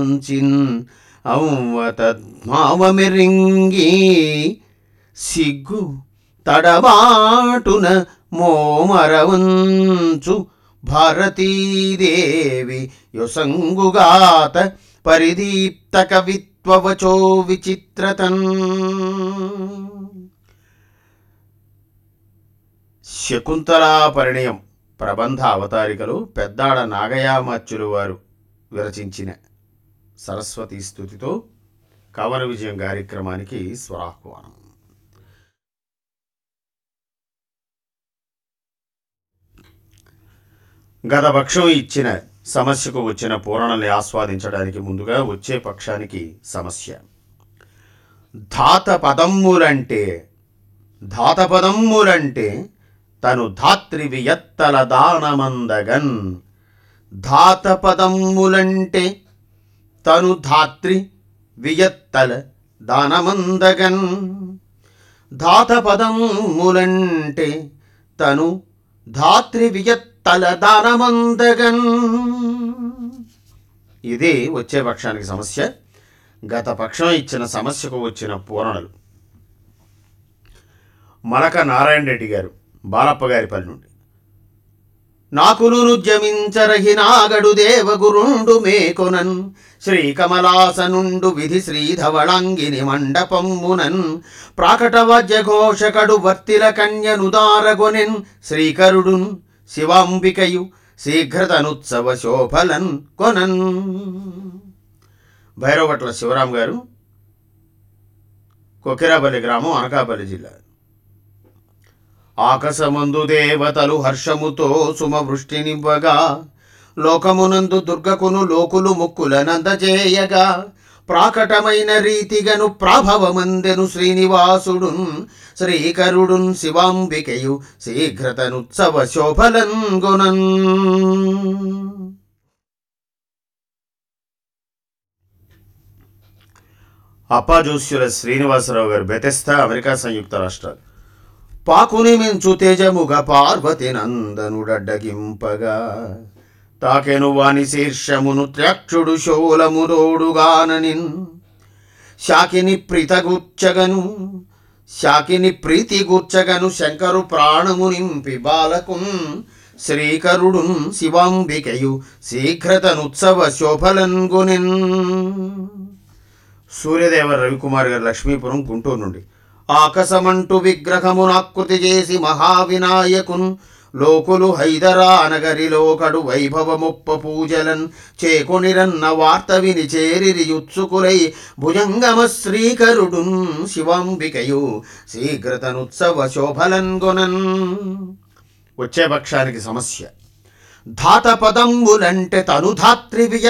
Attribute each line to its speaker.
Speaker 1: చిన్ ఔవతద్మావమిరింగి సిగ్గు తడబాటున మోమరవంచు భారతీదేవి యొసంగుగాత పరిదీప్త కవిత్వవచో విచిత్రతన్ శకుంతలా పరిణయం ప్రబంధ అవతారికలు పెద్దాడ నాగయామచ్చులు వారు విరచించిన సరస్వతి స్థుతితో కవన విజయం కార్యక్రమానికి స్వరాహ్వానం గత పక్షం ఇచ్చిన సమస్యకు వచ్చిన పూరణని ఆస్వాదించడానికి ముందుగా వచ్చే పక్షానికి సమస్య ధాత పదమ్ములంటే ధాత పదమ్ములంటే తను ధాత్రి వియత్తల దానమందగన్ ధాత పదమ్ములంటే తను ధాత్రి వియత్తల దానమందగన్ ధాత పదములంటే తను ధాత్రి వియత్తల దానమందగన్ ఇదే వచ్చే పక్షానికి సమస్య గత పక్షం ఇచ్చిన సమస్యకు వచ్చిన పూరణలు మలక నారాయణ రెడ్డి గారు బాలప్ప గారి పల్లి నుండి నాకును జమించరహి నాగడు దేవగురుండు మేకొనన్ శ్రీకమలాసనుండు విధి శ్రీధవళంగిని మండపమ్మునన్ ప్రాకటవజ్యఘోషకడు వర్తిల కన్యనుదారగొనెన్ శ్రీకరుడున్ శివాంబికయు శీఘ్రతనుత్సవ శోభలన్ కొనన్ భైరవపట్ల శివరాం గారు కొకిరాపల్లి గ్రామం అనకాపల్లి జిల్లా ఆకాశమందు దేవతలు హర్షముతో సుమవృష్టినివ్వగా లోకమునందు దుర్గకును లోకులు ముక్కులనందజేయగా ప్రాకటమైన రీతిగను ప్రాభవమందెను శ్రీనివాసుడున్ శ్రీకరుడున్ శివాంబికయు శీఘ్రతనుత్సవ శోభలన్ గుణన్ అప్పాజోస్యుల శ్రీనివాసరావు గారు బెతెస్తా అమెరికా సంయుక్త రాష్ట్రాలు పాకుని మించు తేజముగ పార్వతి నందనుడడ్డగింపగా తాకెను వాని శీర్షమును త్రక్షుడు శోలమురోడుగాననిన్ శాకిని ప్రీతగూర్చగను శాకిని ప్రీతి గూర్చగను శంకరు ప్రాణము నింపి బాలకున్ శ్రీకరుడున్ శివాంబికయు శీఘ్రతనుత్సవ శోభలన్గునిన్ సూర్యదేవ రవికుమార్ గారు లక్ష్మీపురం గుంటూరు నుండి ఆకసమంటు విగ్రహమునాకృతి చేసి మహావినాయకున్ లోకులు హైదరా నగరిలో కడు వైభవముప్ప పూజలన్ చేకొనిరన్న వార్త విని చేరిరి యుత్సుకులై భుజంగమ శ్రీకరుడున్ శివాంబికయు శీఘ్రతనుత్సవ శోభలన్ గొనన్ వచ్చే పక్షానికి సమస్య ధాత పదంబులంటే తను ధాత్రి వియ